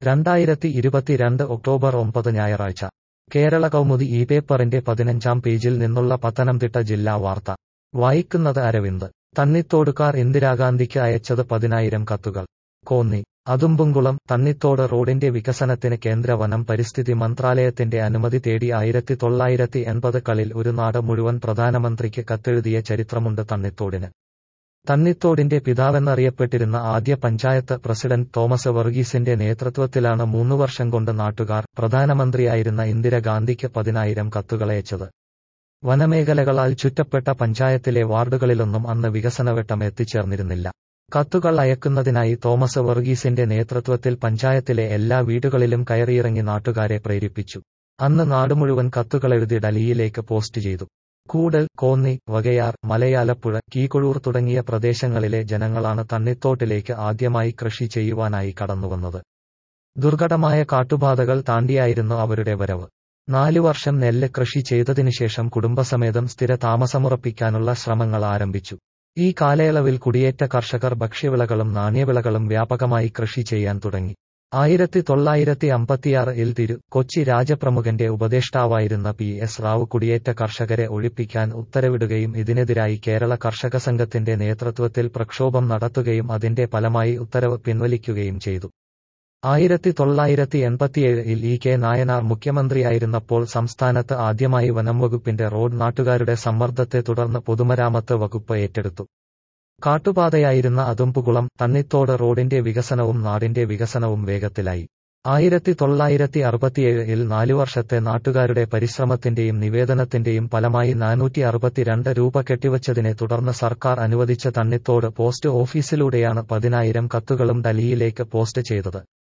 രണ്ടായിരത്തി ഇരുപത്തിരണ്ട് ഒക്ടോബർ ഒമ്പത് ഞായറാഴ്ച കേരള കൗമുദി ഈ പേപ്പറിന്റെ പതിനഞ്ചാം പേജിൽ നിന്നുള്ള പത്തനംതിട്ട ജില്ലാ വാർത്ത വായിക്കുന്നത് അരവിന്ദ് തണ്ണിത്തോടുകാർ ഇന്ദിരാഗാന്ധിക്ക് അയച്ചത് പതിനായിരം കത്തുകൾ കോന്നി അതുമ്പുംകുളം തണ്ണിത്തോട് റോഡിന്റെ വികസനത്തിന് കേന്ദ്ര വനം പരിസ്ഥിതി മന്ത്രാലയത്തിന്റെ അനുമതി തേടി ആയിരത്തി തൊള്ളായിരത്തി എൺപത് കളിൽ ഒരു നാട് മുഴുവൻ പ്രധാനമന്ത്രിക്ക് കത്തെഴുതിയ ചരിത്രമുണ്ട് തണ്ണിത്തോടിന് തണ്ണിത്തോടിന്റെ പിതാവെന്നറിയപ്പെട്ടിരുന്ന ആദ്യ പഞ്ചായത്ത് പ്രസിഡന്റ് തോമസ് വർഗീസിന്റെ നേതൃത്വത്തിലാണ് മൂന്നു വർഷം കൊണ്ട് നാട്ടുകാർ പ്രധാനമന്ത്രിയായിരുന്ന ഇന്ദിരാഗാന്ധിക്ക് പതിനായിരം കത്തുകളയച്ചത് വനമേഖലകളാൽ ചുറ്റപ്പെട്ട പഞ്ചായത്തിലെ വാർഡുകളിലൊന്നും അന്ന് വികസനവട്ടം എത്തിച്ചേർന്നിരുന്നില്ല കത്തുകൾ അയക്കുന്നതിനായി തോമസ് വർഗീസിന്റെ നേതൃത്വത്തിൽ പഞ്ചായത്തിലെ എല്ലാ വീടുകളിലും കയറിയിറങ്ങി നാട്ടുകാരെ പ്രേരിപ്പിച്ചു അന്ന് നാടുമുഴുവൻ കത്തുകളെഴുതി ഡൽഹിയിലേക്ക് പോസ്റ്റ് ചെയ്തു കൂടൽ കോന്നി വകയാർ മലയാലപ്പുഴ കീകൊഴൂർ തുടങ്ങിയ പ്രദേശങ്ങളിലെ ജനങ്ങളാണ് തണ്ണിത്തോട്ടിലേക്ക് ആദ്യമായി കൃഷി ചെയ്യുവാനായി കടന്നുവന്നത് ദുർഘടമായ കാട്ടുപാതകൾ താണ്ടിയായിരുന്നു അവരുടെ വരവ് നാലു വർഷം നെല്ല് കൃഷി ചെയ്തതിനുശേഷം കുടുംബസമേതം സ്ഥിര താമസമുറപ്പിക്കാനുള്ള ശ്രമങ്ങൾ ആരംഭിച്ചു ഈ കാലയളവിൽ കുടിയേറ്റ കർഷകർ ഭക്ഷ്യവിളകളും നാണ്യവിളകളും വ്യാപകമായി കൃഷി ചെയ്യാൻ തുടങ്ങി ആയിരത്തി തൊള്ളായിരത്തി അമ്പത്തിയാറിൽ തിരു കൊച്ചി രാജപ്രമുഖന്റെ ഉപദേഷ്ടാവായിരുന്ന പി എസ് റാവു കുടിയേറ്റ കർഷകരെ ഒഴിപ്പിക്കാൻ ഉത്തരവിടുകയും ഇതിനെതിരായി കേരള കർഷക സംഘത്തിന്റെ നേതൃത്വത്തിൽ പ്രക്ഷോഭം നടത്തുകയും അതിന്റെ ഫലമായി ഉത്തരവ് പിൻവലിക്കുകയും ചെയ്തു ആയിരത്തി തൊള്ളായിരത്തി എൺപത്തിയേഴിൽ ഇ കെ നായനാർ മുഖ്യമന്ത്രിയായിരുന്നപ്പോൾ സംസ്ഥാനത്ത് ആദ്യമായി വനം വകുപ്പിന്റെ റോഡ് നാട്ടുകാരുടെ സമ്മർദ്ദത്തെ തുടർന്ന് പൊതുമരാമത്ത് വകുപ്പ് ഏറ്റെടുത്തു കാട്ടുപാതയായിരുന്ന അതുമ്പുകുളം തണ്ണിത്തോട് റോഡിന്റെ വികസനവും നാടിന്റെ വികസനവും വേഗത്തിലായി ആയിരത്തി തൊള്ളായിരത്തി അറുപത്തിയേഴിൽ നാലു വർഷത്തെ നാട്ടുകാരുടെ പരിശ്രമത്തിന്റെയും നിവേദനത്തിന്റെയും ഫലമായി നാനൂറ്റി അറുപത്തിരണ്ട് രൂപ കെട്ടിവച്ചതിനെ തുടർന്ന് സർക്കാർ അനുവദിച്ച തണ്ണിത്തോട് പോസ്റ്റ് ഓഫീസിലൂടെയാണ് പതിനായിരം കത്തുകളും ഡൽഹിയിലേക്ക് പോസ്റ്റ് ചെയ്തത്